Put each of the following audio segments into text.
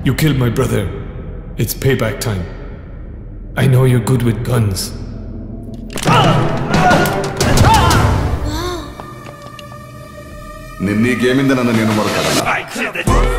You killed my brother. It's payback time. I know you're good with guns. ನಿನ್ನ ಈ ಗೇಮಿಂದ ನನ್ನ ನೀನು ಮಾಡೋಕ್ಕಾಗಲ್ಲ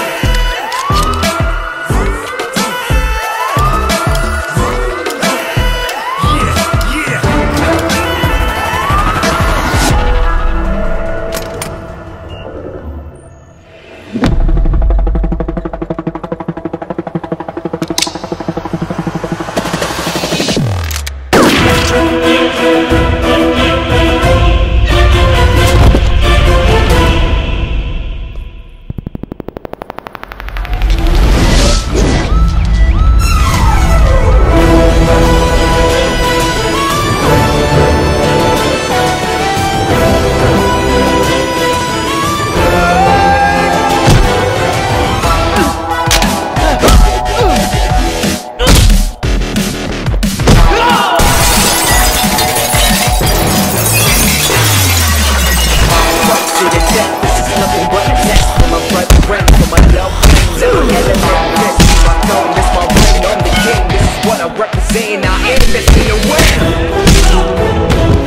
to the death. This is nothing but a test for my brother friend, for my love friends. Every element, this is my throne, this my reign. I'm the king. This is what I represent. I am this in the wind.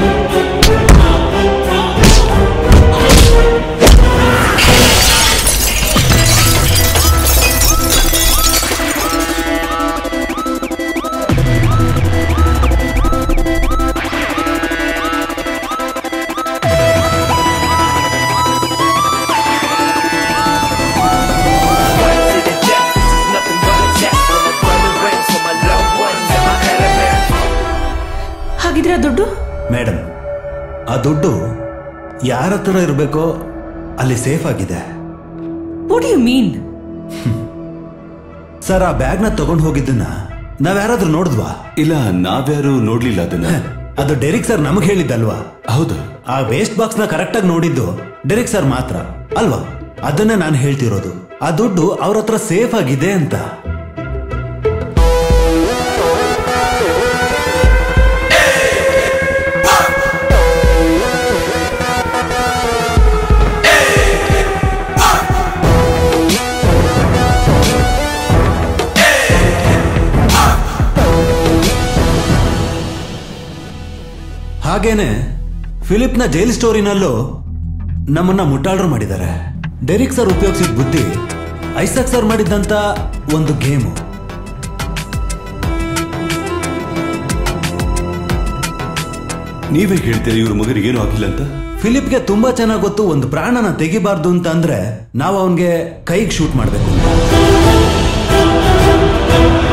to the death. This is nothing but a test for my brother friends, for my loved ones. And my element. ಹಾಗಿದ್ರೆ ಆ ದುಡ್ಡು madam ಆ ದುಡ್ಡು ಯಾರ ಹತ್ರ ಇರಬೇಕೋ ಅಲ್ಲಿ safe ಆಗಿದೆ what you mean sir ಆ ಬ್ಯಾಗ್ನ ತಗೊಂಡು ಹೋಗಿದ್ದನ್ನ ನಾವ್ಯಾರಾದ್ರೂ ನೋಡಿದ್ವಾ ಇಲ್ಲ ನಾವ್ಯಾರು ನೋಡ್ಲಿಲ್ಲ ಅದನ್ನ ಅದು ಡೆರಿಕ್ ಸರ್ ನಮಗೆ ಹೇಳಿದ್ದಲ್ವಾ ಹೌದು ಆ ವೇಸ್ಟ್ ಬಾಕ್ಸ್ ನ ಕರೆಕ್ಟ್ ಆಗಿ ನೋಡಿದ್ದು ಡೆರಿಕ್ ಸರ್ ಮಾತ್ರ ಅಲ್ವಾ ಅದನ್ನೇ ನಾನು ಹೇಳ್ತಿರೋದು ಆ ದುಡ್ಡು ಅವ್ರ ಹತ್ರ ಸೇಫ್ ಆಗಿದೆ ಅಂತ ಹಾಗೇನೆ ಫಿಲಿಪ್ನ ಜೈಲ್ ಸ್ಟೋರಿನಲ್ಲೂ ನಮ್ಮನ್ನ ಮುಟ್ಟಾಳ್ರು ಮಾಡಿದ್ದಾರೆ ಡೆರಿಕ್ ಸರ್ ಉಪಯೋಗಿಸಿದ ಬುದ್ಧಿ ಐಸಕ್ ಸರ್ ಮಾಡಿದ್ದಂತ ಒಂದು ಗೇಮು ನೀವೇ ಹೇಳ್ತೀರಿ ಇವ್ರ ಮಗನಿಗೆ ಏನು ಆಗಿಲ್ಲ ಅಂತ ಫಿಲಿಪ್ಗೆ ತುಂಬಾ ಚೆನ್ನಾಗಿ ಗೊತ್ತು ಒಂದು ಪ್ರಾಣನ ತೆಗಿಬಾರ್ದು ಅಂತ ಅಂದ್ರೆ ನಾವು ಅವನ್ಗೆ ಕೈಗೆ ಶೂಟ್ ಮಾಡ್ಬೇಕು ಅಂತ.